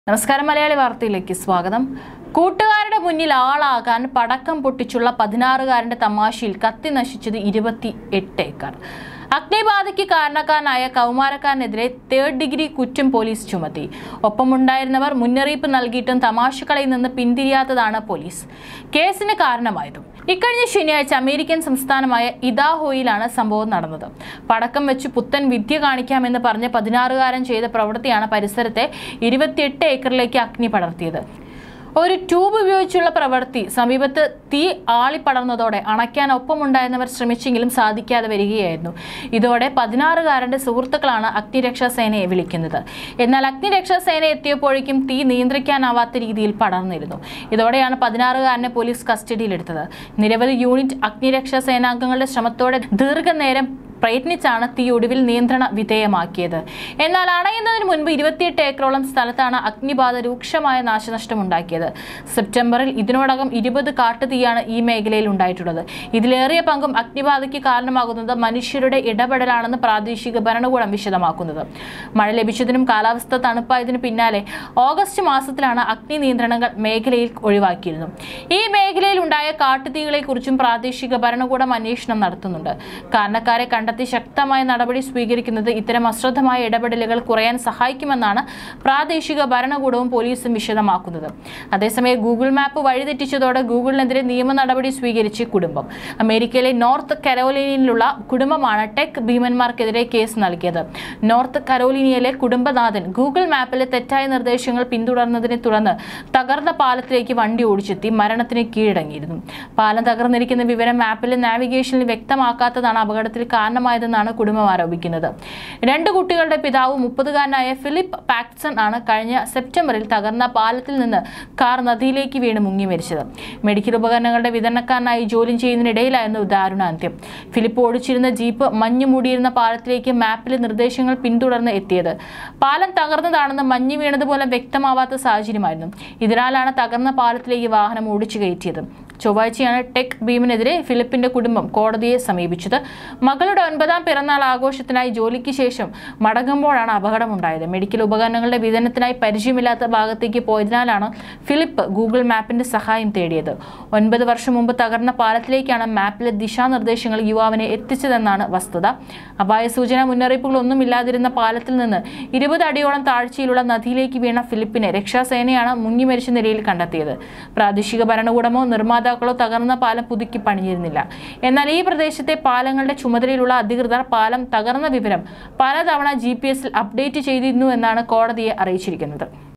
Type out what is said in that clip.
നമസ്കാരം മലയാളി വാർത്തയിലേക്ക് സ്വാഗതം കൂട്ടുകാരുടെ മുന്നിൽ ആളാകാൻ പടക്കം പൊട്ടിച്ചുള്ള പതിനാറുകാരന്റെ തമാശയിൽ കത്തി നശിച്ചത് ഇരുപത്തി എട്ട് ഏക്കർ അഗ്നിബാധയ്ക്ക് കാരണക്കാരനായ കൗമാരക്കാരനെതിരെ തേർഡ് ഡിഗ്രി കുറ്റം പോലീസ് ചുമത്തി ഒപ്പമുണ്ടായിരുന്നവർ മുന്നറിയിപ്പ് നൽകിയിട്ടും തമാശകളിൽ നിന്ന് പിന്തിരിയാത്തതാണ് പോലീസ് കേസിന് കാരണമായതും ഇക്കഴിഞ്ഞ ശനിയാഴ്ച അമേരിക്കൻ സംസ്ഥാനമായ ഇദാഹോയിലാണ് സംഭവം നടന്നത് പടക്കം വെച്ച് പുത്തൻ വിദ്യ കാണിക്കാമെന്ന് പറഞ്ഞ് പതിനാറുകാരൻ ചെയ്ത പ്രവൃത്തിയാണ് പരിസരത്തെ ഇരുപത്തിയെട്ട് ഏക്കറിലേക്ക് അഗ്നി പടർത്തിയത് ഒരു ട്യൂബ് ഉപയോഗിച്ചുള്ള പ്രവൃത്തി സമീപത്ത് തീ ആളിപ്പടർന്നതോടെ അണയ്ക്കാൻ ഒപ്പമുണ്ടായിരുന്നവർ ശ്രമിച്ചെങ്കിലും സാധിക്കാതെ വരികയായിരുന്നു ഇതോടെ പതിനാറുകാരന്റെ സുഹൃത്തുക്കളാണ് അഗ്നിരക്ഷാ സേനയെ വിളിക്കുന്നത് എന്നാൽ അഗ്നിരക്ഷാ സേന എത്തിയപ്പോഴേക്കും തീ നിയന്ത്രിക്കാനാവാത്ത രീതിയിൽ പടർന്നിരുന്നു ഇതോടെയാണ് പതിനാറുകാരനെ പോലീസ് കസ്റ്റഡിയിലെടുത്തത് നിരവധി യൂണിറ്റ് അഗ്നിരക്ഷാ സേനാംഗങ്ങളുടെ ശ്രമത്തോടെ ദീർഘനേരം പ്രയത്നിച്ചാണ് തീ ഒടുവിൽ നിയന്ത്രണ വിധേയമാക്കിയത് എന്നാൽ അണയുന്നതിന് മുൻപ് ഇരുപത്തിയെട്ട് ഏക്കറോളം സ്ഥലത്താണ് അഗ്നിബാധ രൂക്ഷമായ നാശനഷ്ടമുണ്ടാക്കിയത് സെപ്റ്റംബറിൽ ഇതിനോടകം ഇരുപത് കാട്ടുതീയാണ് ഈ മേഖലയിൽ ഉണ്ടായിട്ടുള്ളത് ഇതിലേറിയ പങ്കും അഗ്നിബാധയ്ക്ക് കാരണമാകുന്നത് മനുഷ്യരുടെ ഇടപെടലാണെന്ന് പ്രാദേശിക ഭരണകൂടം വിശദമാക്കുന്നത് മഴ ലഭിച്ചതിനും കാലാവസ്ഥ തണുപ്പായതിനു പിന്നാലെ ഓഗസ്റ്റ് മാസത്തിലാണ് അഗ്നി നിയന്ത്രണങ്ങൾ മേഖലയിൽ ഒഴിവാക്കിയിരുന്നു ഈ മേഖലയിൽ ഉണ്ടായ കാട്ടുതീകളെക്കുറിച്ചും പ്രാദേശിക ഭരണകൂടം അന്വേഷണം നടത്തുന്നുണ്ട് കാരണക്കാരെ കണ്ടെത്തി ശക്തമായ നടപടി സ്വീകരിക്കുന്നത് ഇത്തരം അശ്രദ്ധമായ ഇടപെടലുകൾ കുറയാൻ സഹായിക്കുമെന്നാണ് പ്രാദേശിക ഭരണകൂടവും പോലീസും വിശദമാക്കുന്നത് അതേസമയം ഗൂഗിൾ മാപ്പ് വഴിതെറ്റിച്ചതോടെ ഗൂഗിളിനെതിരെ നിയമ നടപടി സ്വീകരിച്ച് കുടുംബം അമേരിക്കയിലെ നോർത്ത് കരോലിനയിലുള്ള കുടുംബമാണ് ടെക് ഭീമന്മാർക്കെതിരെ കേസ് നൽകിയത് നോർത്ത് കരോലിനിയയിലെ കുടുംബനാഥൻ ഗൂഗിൾ മാപ്പിലെ തെറ്റായ നിർദ്ദേശങ്ങൾ പിന്തുടർന്നതിനെ തുടർന്ന് തകർന്ന പാലത്തിലേക്ക് വണ്ടി ഓടിച്ചെത്തി മരണത്തിന് കീഴടങ്ങിയിരുന്നു പാലം തകർന്നിരിക്കുന്ന വിവരം മാപ്പിലെ നാവിഗേഷനിൽ വ്യക്തമാക്കാത്തതാണ് അപകടത്തിൽ കാരണമായതെന്നാണ് കുടുംബം ആരോപിക്കുന്നത് രണ്ട് കുട്ടികളുടെ പിതാവ് മുപ്പതുകാരനായ ഫിലിപ്പ് പാക്സൺ ആണ് കഴിഞ്ഞ സെപ്റ്റംബറിൽ തകർന്ന പാലത്തിൽ നിന്ന് കാർ നദിയിലേക്ക് വീണ് മുങ്ങി മരിച്ചത് മെഡിക്കൽ ഉപകരണങ്ങളുടെ വിതരണക്കാരനായി ജോലി ചെയ്യുന്നതിനിടയിലായിരുന്നു ദാരുണാന്ത്യം ഫിലിപ്പ് ഓടിച്ചിരുന്ന ജീപ്പ് മഞ്ഞു മൂടിയിരുന്ന പാലത്തിലേക്ക് മാപ്പിലെ നിർദ്ദേശങ്ങൾ പിന്തുടർന്ന് എത്തിയത് പാലം തകർന്നതാണെന്ന് മഞ്ഞ് വീണതുപോലെ വ്യക്തമാവാത്ത സാഹചര്യമായിരുന്നു ഇതിനാലാണ് തകർന്ന പാലത്തിലേക്ക് വാഹനം ഓടിച്ചു കയറ്റിയത് ചൊവ്വാഴ്ചയാണ് ടെക് ഭീമിനെതിരെ ഫിലിപ്പിന്റെ കുടുംബം കോടതിയെ സമീപിച്ചത് മകളുടെ ഒൻപതാം പിറന്നാൾ ആഘോഷത്തിനായി ജോലിക്ക് ശേഷം മടങ്ങുമ്പോഴാണ് അപകടമുണ്ടായത് മെഡിക്കൽ ഉപകരണങ്ങളുടെ വിതരണത്തിനായി പരിചയമില്ലാത്ത ഭാഗത്തേക്ക് പോയതിനാലാണ് ഫിലിപ്പ് ഗൂഗിൾ മാപ്പിന്റെ സഹായം തേടിയത് ഒൻപത് വർഷം മുമ്പ് തകർന്ന പാലത്തിലേക്കാണ് മാപ്പിലെ ദിശാനിർദ്ദേശങ്ങൾ യുവാവിനെ എത്തിച്ചതെന്നാണ് വസ്തുത അപായ സൂചന മുന്നറിയിപ്പുകളൊന്നും ഇല്ലാതിരുന്ന പാലത്തിൽ നിന്ന് ഇരുപത് അടിയോളം താഴ്ചയിലുള്ള നദിയിലേക്ക് വീണ ഫിലിപ്പിനെ രക്ഷാസേനയാണ് മുങ്ങി മരിച്ച നിലയിൽ കണ്ടെത്തിയത് പ്രാദേശിക ഭരണകൂടമോ നിർമ്മാതാക്കളോ തകർന്ന പാലം പുതുക്കി പണിഞ്ഞിരുന്നില്ല എന്നാൽ ഈ പ്രദേശത്തെ പാലങ്ങളുടെ ചുമതലയിലുള്ള അധികൃതർ പാലം തകർന്ന വിവരം പലതവണ ജി പി എസിൽ അപ്ഡേറ്റ് ചെയ്തിരുന്നു എന്നാണ് കോടതിയെ അറിയിച്ചിരിക്കുന്നത്